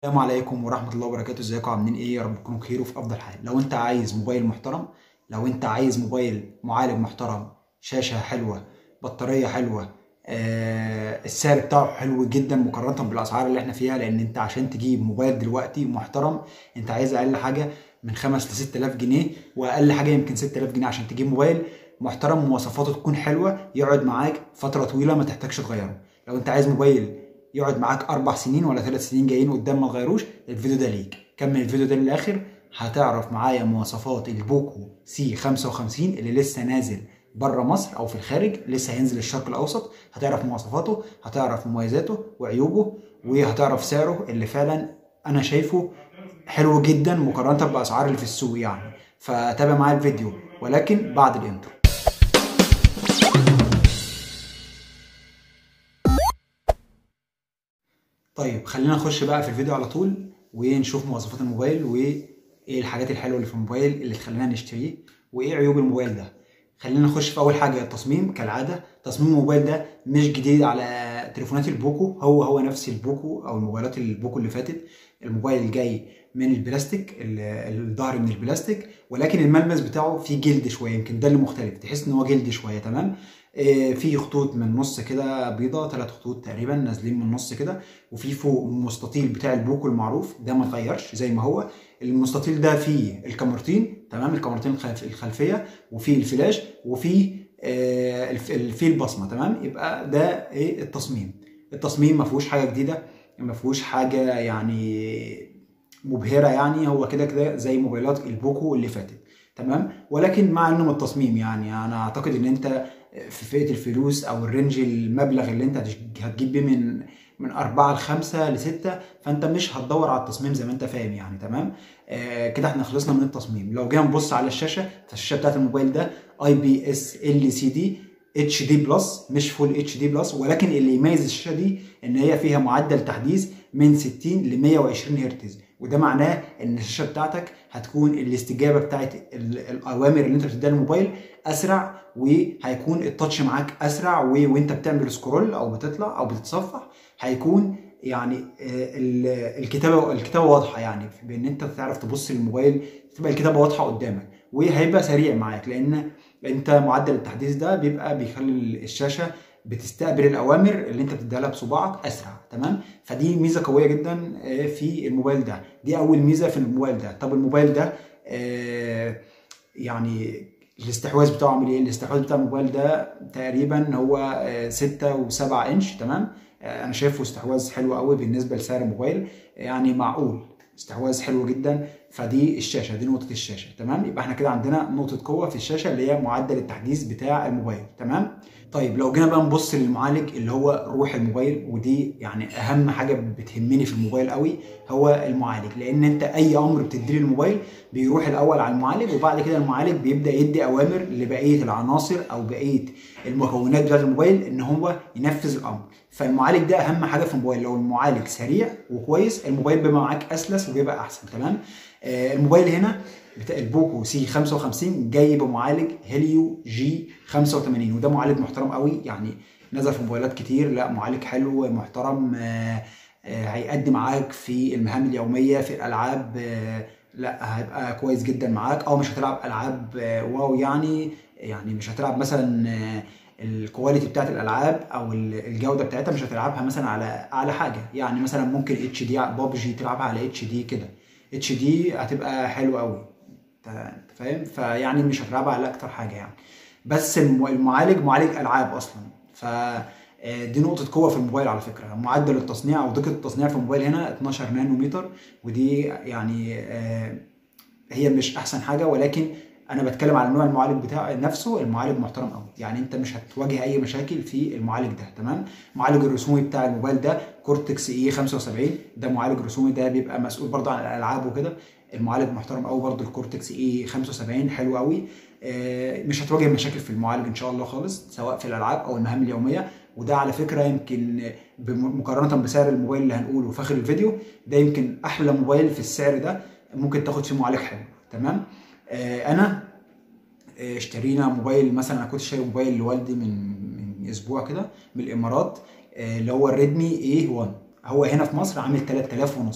السلام عليكم ورحمة الله وبركاته ازيكم عاملين ايه يا رب تكونوا بخير وفي افضل حال لو انت عايز موبايل محترم لو انت عايز موبايل معالج محترم شاشة حلوة بطارية حلوة آه السعر بتاعه حلو جدا مقارنة بالاسعار اللي احنا فيها لان انت عشان تجيب موبايل دلوقتي محترم انت عايز اقل حاجة من 5 ل 6000 جنيه واقل حاجة يمكن 6000 جنيه عشان تجيب موبايل محترم مواصفاته تكون حلوة يقعد معاك فترة طويلة ما تحتاجش تغيره لو انت عايز موبايل يقعد معاك اربع سنين ولا ثلاث سنين جايين قدام ما تغيروش الفيديو ده ليك كمل الفيديو ده للاخر هتعرف معايا مواصفات البوكو سي 55 اللي لسه نازل بره مصر او في الخارج لسه هينزل الشرق الاوسط هتعرف مواصفاته هتعرف مميزاته وعيوبه وهتعرف سعره اللي فعلا انا شايفه حلو جدا مقارنه باسعار اللي في السوق يعني فتابع معايا الفيديو ولكن بعد الانترو طيب خلينا نخش بقى في الفيديو على طول ونشوف مواصفات الموبايل وايه الحاجات الحلوه اللي في الموبايل اللي تخلينا نشتريه وايه عيوب الموبايل ده خلينا نخش في اول حاجه التصميم كالعاده تصميم الموبايل ده مش جديد على تليفونات البوكو هو هو نفس البوكو او الموبايلات البوكو اللي فاتت الموبايل جاي من البلاستيك الظهر من البلاستيك ولكن الملمس بتاعه فيه جلد شويه يمكن ده اللي مختلف تحس ان هو جلد شويه تمام في خطوط من النص كده بيضه ثلاث خطوط تقريبا نازلين من النص كده وفي فوق المستطيل بتاع البوكو المعروف ده ما اتغيرش زي ما هو المستطيل ده فيه الكاميرتين تمام الكاميرتين الخلفيه وفيه الفلاش وفيه آه في البصمه تمام يبقى ده ايه التصميم التصميم ما فيهوش حاجه جديده ما فيهوش حاجه يعني مبهره يعني هو كده كده زي موبايلات البوكو اللي فاتت تمام ولكن مع انه التصميم يعني انا اعتقد ان انت في فئه الفلوس او الرينج المبلغ اللي انت هتجيب بيه من من أربعة لخمسة لستة فأنت مش هتدور على التصميم زي ما أنت فاهم يعني تمام آه كده احنا خلصنا من التصميم لو جينا نبص على الشاشة فالشاشة بتاعت الموبايل ده اي بي اس ال سي دي اتش دي بلس مش فول اتش دي بلس ولكن اللي يميز الشاشة دي ان هي فيها معدل تحديث من 60 ل 120 هرتز وده معناه ان الشاشه بتاعتك هتكون الاستجابه بتاعت الاوامر اللي انت بتديها للموبايل اسرع وهيكون التاتش معاك اسرع و... وانت بتعمل سكرول او بتطلع او بتتصفح هيكون يعني الكتابه الكتابه واضحه يعني بان انت تعرف تبص للموبايل تبقى الكتابه واضحه قدامك وهيبقى سريع معاك لان انت معدل التحديث ده بيبقى بيخلي الشاشه بتستقبل الاوامر اللي انت بتديها لها بصباعك اسرع تمام فدي ميزه قويه جدا في الموبايل ده دي اول ميزه في الموبايل ده طب الموبايل ده يعني الاستحواذ بتاعه عامل ايه الاستحواذ بتاع الموبايل ده تقريبا هو 6 و7 انش تمام انا شايفه استحواذ حلو قوي بالنسبه لسعر الموبايل يعني معقول استحواذ حلو جدا فدي الشاشه دي نقطه الشاشه تمام يبقى احنا كده عندنا نقطه قوه في الشاشه اللي هي معدل التحديث بتاع الموبايل تمام طيب لو جينا بقى نبص للمعالج اللي هو روح الموبايل ودي يعني اهم حاجه بتهمني في الموبايل قوي هو المعالج لان انت اي امر بتديه للموبايل بيروح الاول على المعالج وبعد كده المعالج بيبدا يدي اوامر لبقيه العناصر او بقيه المكونات بتاعت الموبايل ان هو ينفذ الامر فالمعالج ده اهم حاجه في الموبايل لو المعالج سريع وكويس الموبايل بيبقى معاك اسلس وبيبقى احسن تمام آه الموبايل هنا بتاع البوكو سي 55 جاي بمعالج هيليو جي 85 وده معالج محترم قوي يعني نزل في موبايلات كتير لا معالج حلو محترم آه آه هيقدم معاك في المهام اليوميه في الالعاب لا هيبقى كويس جدا معاك او مش هتلعب العاب واو يعني يعني مش هتلعب مثلا الكواليتي بتاعت الالعاب او الجوده بتاعتها مش هتلعبها مثلا على اعلى حاجه يعني مثلا ممكن اتش دي بابجي تلعبها على اتش دي كده اتش دي هتبقى حلوه قوي انت فاهم فيعني مش هتلعبها على اكتر حاجه يعني بس المعالج معالج العاب اصلا ف دي نقطة قوة في الموبايل على فكرة، معدل التصنيع أو دقة التصنيع في الموبايل هنا 12 نانومتر ودي يعني هي مش أحسن حاجة ولكن انا بتكلم على نوع المعالج بتاع نفسه المعالج محترم قوي يعني انت مش هتواجه اي مشاكل في المعالج ده تمام المعالج الرسومي بتاع الموبايل ده كورتكس اي 75 ده معالج رسومي ده بيبقى مسؤول برضه عن الالعاب وكده المعالج محترم قوي برضه الكورتكس اي 75 حلو قوي مش هتواجه مشاكل في المعالج ان شاء الله خالص سواء في الالعاب او المهام اليوميه وده على فكره يمكن مقارنه بسعر الموبايل اللي هنقوله في اخر الفيديو ده يمكن احلى موبايل في السعر ده ممكن تاخد فيه معالج حلو تمام انا اشترينا موبايل مثلا انا كنت شاري موبايل لوالدي من من اسبوع كده من الامارات اللي هو الريدمي اي 1 هو هنا في مصر عامل 3000 ونص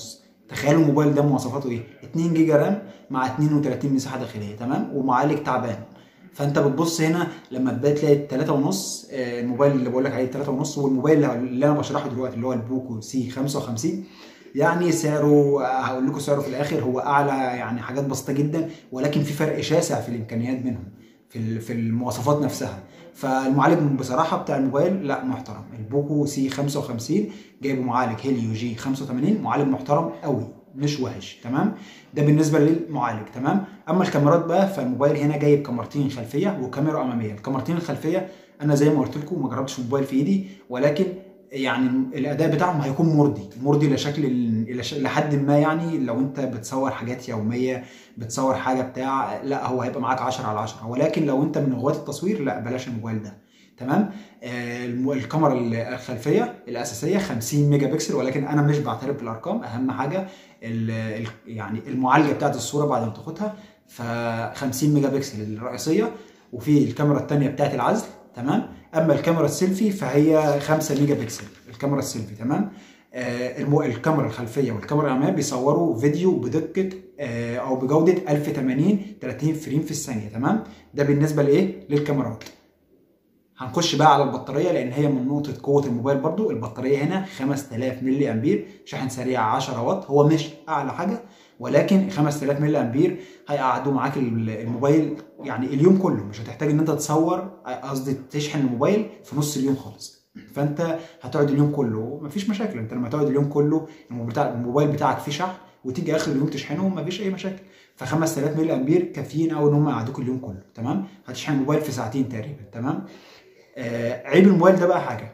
تخيلوا الموبايل ده مواصفاته ايه 2 جيجا رام مع 32 مساحه داخليه تمام ومعالج تعبان فانت بتبص هنا لما تبدا تلاقي 3 ونص آه، الموبايل اللي بقول لك عليه 3 ونص والموبايل اللي انا بشرحه دلوقتي اللي هو البوكو سي 55 يعني سعره هقول لكم سعره في الاخر هو اعلى يعني حاجات بسيطه جدا ولكن في فرق شاسع في الامكانيات بينهم في ال- في المواصفات نفسها فالمعالج بصراحه بتاع الموبايل لا محترم البوكو سي 55 جايبه معالج هيليو جي 85 معالج محترم قوي مش وحش تمام ده بالنسبه للمعالج تمام اما الكاميرات بقى فالموبايل هنا جايب كاميرتين خلفيه وكاميرا اماميه الكاميرتين الخلفيه انا زي ما قلت لكم ما جربتش الموبايل في ايدي ولكن يعني الاداء بتاعهم هيكون مرضي مرضي لشكل ال- إلى ش- لحد ما يعني لو انت بتصور حاجات يوميه بتصور حاجه بتاع لا هو هيبقى معاك 10 على 10 ولكن لو انت من هواة التصوير لا بلاش الموبايل ده تمام آه الم- الكاميرا الخلفيه الاساسيه 50 ميجا بكسل ولكن انا مش بعترف بالارقام اهم حاجه ال ال يعني المعالجه بتاعت الصوره بعد ما تاخدها ف 50 ميجا بكسل الرئيسيه وفي الكاميرا الثانيه بتاعت العزل تمام اما الكاميرا السيلفي فهي 5 ميجا بكسل الكاميرا السيلفي تمام آه المو... الكاميرا الخلفيه والكاميرا الاماميه بيصوروا فيديو بدقه آه او بجوده 1080 30 فريم في الثانيه تمام ده بالنسبه لايه للكاميرات هنخش بقى على البطاريه لان هي من نقطه قوه الموبايل برضو البطاريه هنا 5000 ملي امبير شاحن سريع 10 واط هو مش اعلى حاجه ولكن 5000 ملي امبير هيقعدوا معاك ال- الموبايل يعني اليوم كله مش هتحتاج ان انت تصور قصدي تشحن الموبايل في نص اليوم خالص فانت هتقعد اليوم كله مفيش مشاكل انت لما تقعد اليوم كله الموبايل بتاع- الموبايل بتاعك فيه شحن وتيجي اخر اليوم تشحنه مفيش اي مشاكل ف 5000 ملي امبير كافيين قوي ان هم يقعدوك اليوم كله تمام هتشحن الموبايل في ساعتين تقريبا تمام آه عيب الموبايل ده بقى حاجه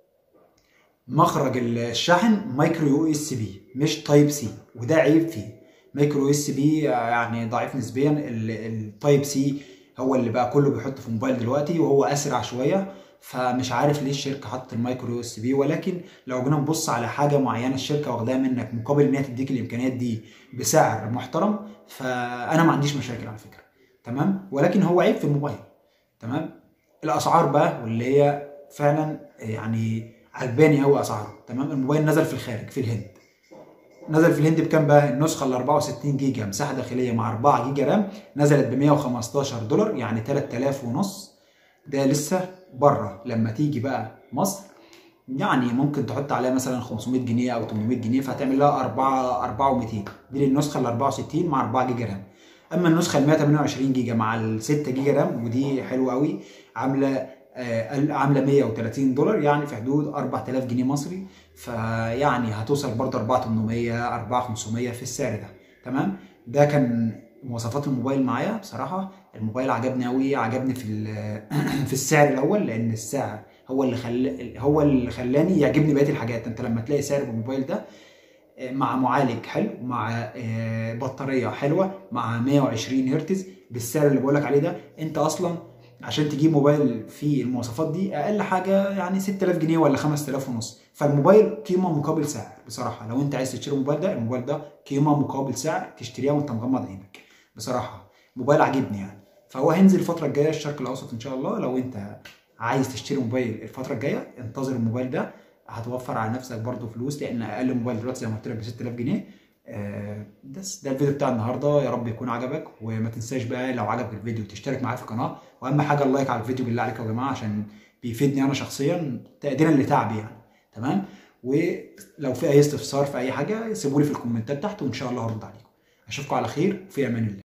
مخرج الشحن مايكرو يو اس بي مش تايب سي وده عيب فيه مايكرو يو اس بي يعني ضعيف نسبيا ال- التايب سي هو اللي بقى كله بيحطه في الموبايل دلوقتي وهو اسرع شويه فمش عارف ليه الشركه حطت المايكرو يو اس بي ولكن لو جينا نبص على حاجه معينه الشركه واخداها منك مقابل ان هي تديك الامكانيات دي بسعر محترم فانا ما عنديش مشاكل على فكره تمام ولكن هو عيب في الموبايل تمام الاسعار بقى واللي هي فعلا يعني عجباني قوي اسعاره تمام الموبايل نزل في الخارج في الهند نزل في الهند بكام بقى النسخه ال 64 جيجا مساحه داخليه مع 4 جيجا رام نزلت ب 115 دولار يعني 3000 ونص ده لسه بره لما تيجي بقى مصر يعني ممكن تحط عليها مثلا 500 جنيه او 800 جنيه فهتعمل لها 4 4 و200 دي النسخه ال 64 مع 4 جيجا رام اما النسخه ال 128 جيجا مع ال 6 جيجا رام ودي حلوه قوي عامله آه، عامله 130 دولار يعني في حدود 4000 جنيه مصري فيعني هتوصل برضه 4800 4500 في السعر ده تمام ده كان مواصفات الموبايل معايا بصراحه الموبايل عجبني قوي عجبني في ال- في السعر الاول لان السعر هو اللي خل... هو اللي خلاني يعجبني بقيه الحاجات انت لما تلاقي سعر الموبايل ده آه، مع معالج حلو مع آه، بطاريه حلوه مع 120 هرتز بالسعر اللي بقولك عليه ده انت اصلا عشان تجيب موبايل فيه المواصفات دي اقل حاجه يعني 6000 جنيه ولا 5000 ونص فالموبايل قيمه مقابل سعر بصراحه لو انت عايز تشتري الموبايل ده الموبايل ده قيمه مقابل سعر تشتريها وانت مغمض عينك بصراحه موبايل عاجبني يعني فهو هينزل الفتره الجايه الشرق الاوسط ان شاء الله لو انت عايز تشتري موبايل الفتره الجايه انتظر الموبايل ده هتوفر على نفسك برضو فلوس لان اقل موبايل دلوقتي زي ما قلت لك ب 6000 جنيه آه، بس ده الفيديو بتاع النهارده يا رب يكون عجبك وما تنساش بقى لو عجبك الفيديو تشترك معايا في القناه واهم حاجه اللايك على الفيديو بالله عليكم يا جماعه عشان بيفيدني انا شخصيا تقديرا لتعبي يعني تمام ولو في اي استفسار في اي حاجه سيبوا لي في الكومنتات تحت وان شاء الله هرد عليكم اشوفكم على خير وفي امان الله